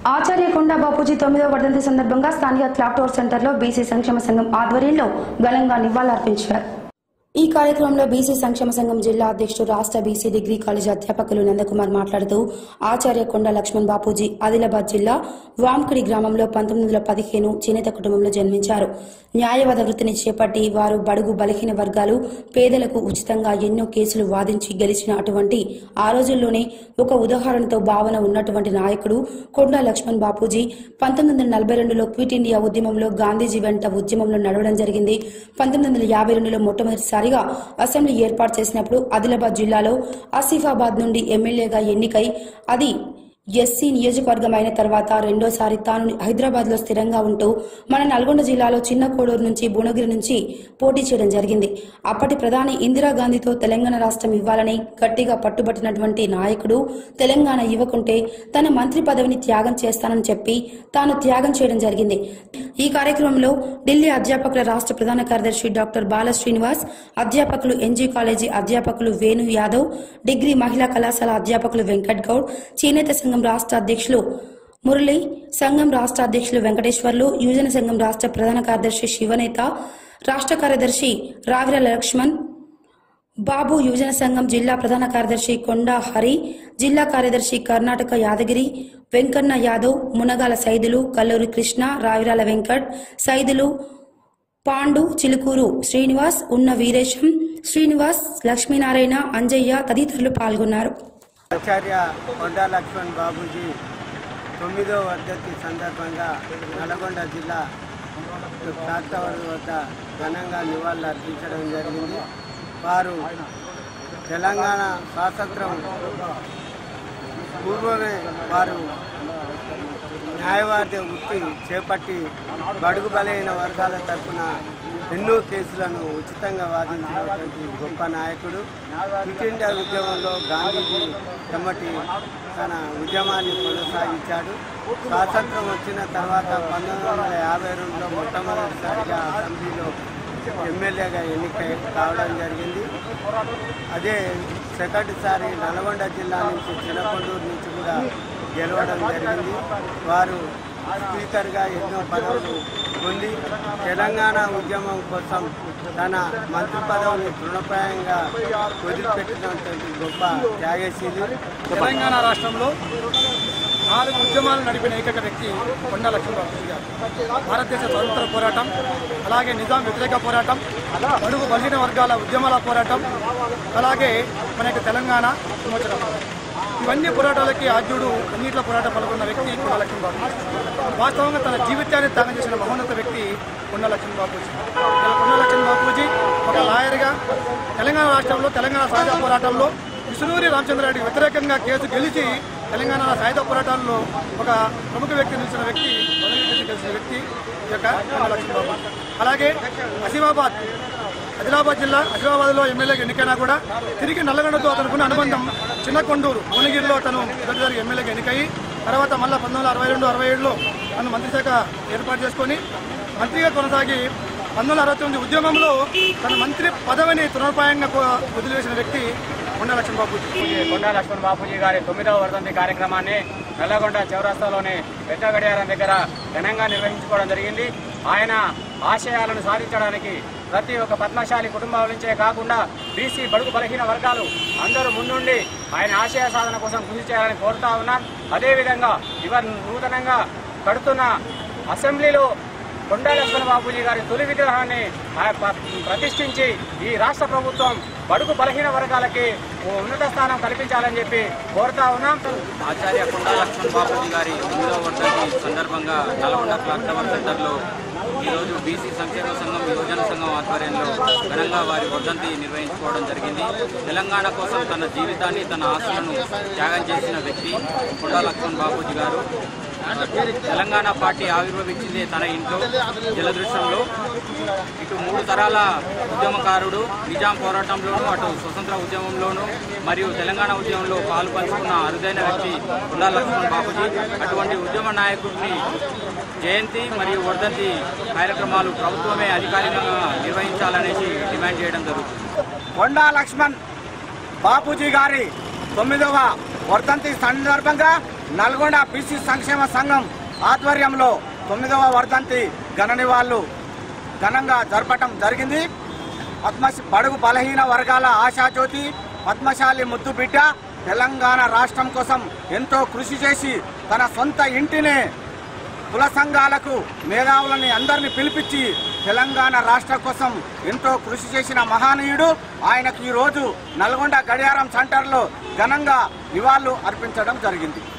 ఆచార్య కొండ బాపూజీ తొమ్మిదవ వర్ధంతి సందర్భంగా స్థానిక క్లాక్ టవర్ సెంటర్లో బీసీ సంక్షేమ సంఘం ఆధ్వర్యంలో ఘనంగా నివాళులర్పించారు ఈ కార్యక్రమంలో బీసీ సంక్షేమ సంఘం జిల్లా అధ్యక్షుడు రాష్ట్ర బీసీ డిగ్రీ కాలేజ్ అధ్యాపకులు నందకుమార్ మాట్లాడుతూ ఆచార్య కొండ లక్ష్మణ్ బాపూజీ ఆదిలాబాద్ జిల్లా వాంకడి గ్రామంలో పంతొమ్మిది వందల పదిహేను చేనేత కుటుంబంలో జన్మించారు న్యాయవాద వృత్తిని చేపట్టి వారు బడుగు బలహీన వర్గాలు పేదలకు ఉచితంగా ఎన్నో కేసులు వాదించి గెలిచిన అటువంటి ఆ రోజుల్లోనే ఒక ఉదాహరణతో భావన ఉన్నటువంటి నాయకుడు కొండ లక్ష్మణ్ బాపూజీ పంతొమ్మిది వందల నలభై రెండులో క్విట్ ఇండియా ఉద్యమంలో గాంధీజీ వెంట ఉద్యమంలో నడవడం జరిగింది పంతొమ్మిది వందల యాభై రెండులో మొట్టమొదటిసారిగా అసెంబ్లీ ఏర్పాటు చేసినప్పుడు ఆదిలాబాద్ జిల్లాలో ఆసిఫాబాద్ నుండి ఎమ్మెల్యేగా ఎన్నికై అది ఎస్సీ నియోజకవర్గం అయిన తర్వాత రెండోసారి తాను హైదరాబాద్ లో స్థిరంగా ఉంటూ మన నల్గొండ జిల్లాలో చిన్న కోడూరు నుంచి భువనగిరి నుంచి పోటీ చేయడం జరిగింది అప్పటి ప్రధాని ఇందిరాగాంధీతో తెలంగాణ రాష్ట్రం ఇవ్వాలని గట్టిగా పట్టుబట్టినటువంటి నాయకుడు తెలంగాణ ఇవ్వకుంటే తన మంత్రి పదవిని త్యాగం చేస్తానని చెప్పి తాను త్యాగం చేయడం జరిగింది ఈ కార్యక్రమంలో ఢిల్లీ అధ్యాపకుల రాష్ట్ర ప్రధాన కార్యదర్శి డాక్టర్ బాల శ్రీనివాస్ అధ్యాపకులు ఎన్జీ కాలేజీ అధ్యాపకులు వేణు యాదవ్ డిగ్రీ మహిళా కళాశాల అధ్యాపకులు వెంకట్ గౌడ్ చేనేత సంఘం రాష్ట్ర అధ్యక్షులు మురళి సంఘం రాష్ట్ర అధ్యక్షులు వెంకటేశ్వర్లు యువజన సంఘం రాష్ట్ర ప్రధాన కార్యదర్శి శివనేత రాష్ట్ర కార్యదర్శి రావిర లక్ష్మణ్ బాబు యువజన సంఘం జిల్లా ప్రధాన కార్యదర్శి కొండా హరి జిల్లా కార్యదర్శి కర్ణాటక యాదగిరి వెంకన్న యాదవ్ మునగాల సైదులు కల్లూరి కృష్ణ రావిరాల వెంకట్ సైదులు పాండు చిలుకూరు శ్రీనివాస్ ఉన్న వీరేశం శ్రీనివాస్ లక్ష్మీనారాయణ అంజయ్య తదితరులు పాల్గొన్నారు ఆచార్య కొండా లక్ష్మణ్ బాబూజీ తొమ్మిదో వర్ధంతి సందర్భంగా నల్గొండ జిల్లా కాస్తవరం వద్ద ఘనంగా నివాళులు అర్పించడం జరిగింది వారు తెలంగాణ స్వాతంత్రం పూర్వమే వారు న్యాయవాద వృత్తి చేపట్టి బడుగు బలైన వర్గాల తరఫున ఎన్నో కేసులను ఉచితంగా వాదించినటువంటి గొప్ప నాయకుడు క్విట్ ఇండియా ఉద్యమంలో గాంధీజీ కమ్మటి తన ఉద్యమాన్ని కొనసాగించాడు స్వాతంత్రం వచ్చిన తర్వాత పంతొమ్మిది వందల యాభై రెండులో మొట్టమొదటిసారిగా అసెంబ్లీలో ఎమ్మెల్యేగా ఎన్నిక కావడం జరిగింది అదే సెకండ్సారి నల్గొండ జిల్లా నుంచి చిన్నకొండూరు నుంచి కూడా గెలవడం జరిగింది వారు స్పీకర్గా ఎన్నో పదవులు పొంది తెలంగాణ ఉద్యమం కోసం తన మంత్రి పదవిని తృణప్రాయంగా వదిలిపెట్టినటువంటి గొప్ప త్యాగశీలి తెలంగాణ రాష్ట్రంలో నాలుగు ఉద్యమాలు నడిపిన ఏకైక వ్యక్తి కొండా లక్ష్మణబాబు గారు భారతదేశ స్వతంత్ర పోరాటం అలాగే నిజాం వ్యతిరేక పోరాటం అడుగు బలహీన వర్గాల ఉద్యమాల పోరాటం అలాగే మన యొక్క తెలంగాణ విమోచన పోరాటం. ఇవన్నీ పోరాటాలకి ఆద్యుడు అన్నింటిలో పోరాటం పాల్గొన్న వ్యక్తి కొండా లక్ష్మణబాబు వాస్తవంగా తన జీవితాన్ని త్యాగం చేసిన మహోన్నత వ్యక్తి కొండా లక్ష్మణ్ బాబూజీ ఇలా కొండా లక్ష్మణ్ బాబూజీ ఒక లాయర్గా తెలంగాణ రాష్ట్రంలో తెలంగాణ సాయుధ పోరాటంలో విష్ణూరి రామచంద్రారెడ్డి వ్యతిరేకంగా కేసు గెలిచి తెలంగాణ సాయుధ పోరాటాల్లో ఒక ప్రముఖ వ్యక్తి నిలిచిన వ్యక్తి మొదటి వ్యక్తి గెలిచిన వ్యక్తి ఈ యొక్క కొండా లక్ష్మణ్ బాబు అలాగే అసీమాబాద్ ఆదిలాబాద్ జిల్లా ఆదిలాబాద్లో ఎమ్మెల్యేగా ఎన్నికైనా కూడా తిరిగి నల్లగొండతో అతనుకున్న అనుబంధం చిన్న కొండూరు భువనగిరిలో తను మొదటిసారి ఎమ్మెల్యేగా ఎన్నికయి తర్వాత మళ్ళీ పంతొమ్మిది వందల అరవై రెండు అరవై ఏడులో తను మంత్రిశాఖ ఏర్పాటు చేసుకొని మంత్రిగా కొనసాగి పంతొమ్మిది వందల అరవై తొమ్మిది ఉద్యమంలో తన మంత్రి పదవిని తృణప్రాయంగా కో- వదిలివేసిన వ్యక్తి కొండా లక్ష్మణ్ బాబూజీ కొండా లక్ష్మణ్ బాపూజీ గారి తొమ్మిదవ వర్ధంతి కార్యక్రమాన్ని నల్లగొండ చౌరస్తాలోని పెద్ద గడియారం దగ్గర ఘనంగా నిర్వహించుకోవడం జరిగింది ఆయన ఆశయాలను సాధించడానికి ప్రతి ఒక్క పద్మశాలి కుటుంబాల నుంచే కాకుండా బీసీ బడుగు బలహీన వర్గాలు అందరూ ముందుండి ఆయన ఆశయ సాధన కోసం కృషి చేయాలని కోరుతా ఉన్నాం అదేవిధంగా ఇవ నూతనంగా కడుతున్న అసెంబ్లీలో కొండా లక్ష్మణ బాబూజీ గారి తొలి విగ్రహాన్ని ఆ ప- ప్రతిష్ఠించి ఈ రాష్ట్ర ప్రభుత్వం బడుగు బలహీన వర్గాలకి ఓ ఉన్నత స్థానం కల్పించాలని చెప్పి కోరుతా ఉన్నాం ఆచార్య కొండా లక్ష్మణ్ బాపూజీ గారి తొమ్మిదవ వర్ధంతి సందర్భంగా నల్గొండ క్లాక్ టవర్ సెంటర్లో ఈరోజు బీసీ సంక్షేమ సంఘం యువజన సంఘం ఆధ్వర్యంలో ఘనంగా వారి వర్ధంతి నిర్వహించుకోవడం జరిగింది తెలంగాణ కోసం తన జీవితాన్ని తన ఆశలను త్యాగం చేసిన వ్యక్తి కొండా లక్ష్మణ్ బాపూజీ గారు తెలంగాణ పార్టీ ఆవిర్భవించింది తన ఇంట్లో జలదృశ్యంలో ఇటు మూడు తరాల ఉద్యమకారుడు నిజాం పోరాటంలోనూ అటు స్వతంత్ర ఉద్యమంలోనూ మరియు తెలంగాణ ఉద్యమంలో పాలు పంచుకున్న అరుదైన వ్యక్తి కొండా లక్ష్మణ్ బాబుజీ అటువంటి ఉద్యమ నాయకుడిని జయంతి మరియు వర్ధంతి కార్యక్రమాలు ప్రభుత్వమే అధికారికంగా నిర్వహించాలనేసి డిమాండ్ చేయడం జరుగుతుంది కొండా లక్ష్మణ్ బాపూజీ గారి తొమ్మిదవ వర్ధంతి సందర్భంగా నల్గొండ బీసీ సంక్షేమ సంఘం ఆధ్వర్యంలో తొమ్మిదవ వర్ధంతి ఘన నివాళులు ఘనంగా జరపటం జరిగింది పద్మ బడుగు బలహీన వర్గాల ఆశాజ్యోతి పద్మశాలి ముద్దు బిడ్డ తెలంగాణ రాష్ట్రం కోసం ఎంతో కృషి చేసి తన సొంత ఇంటినే కుల సంఘాలకు మేధావులని అందరిని పిలిపించి తెలంగాణ రాష్ట్రం కోసం ఎంతో కృషి చేసిన మహానీయుడు ఆయనకు ఈ రోజు నల్గొండ గడియారం సెంటర్లో ఘనంగా నివాళులు అర్పించడం జరిగింది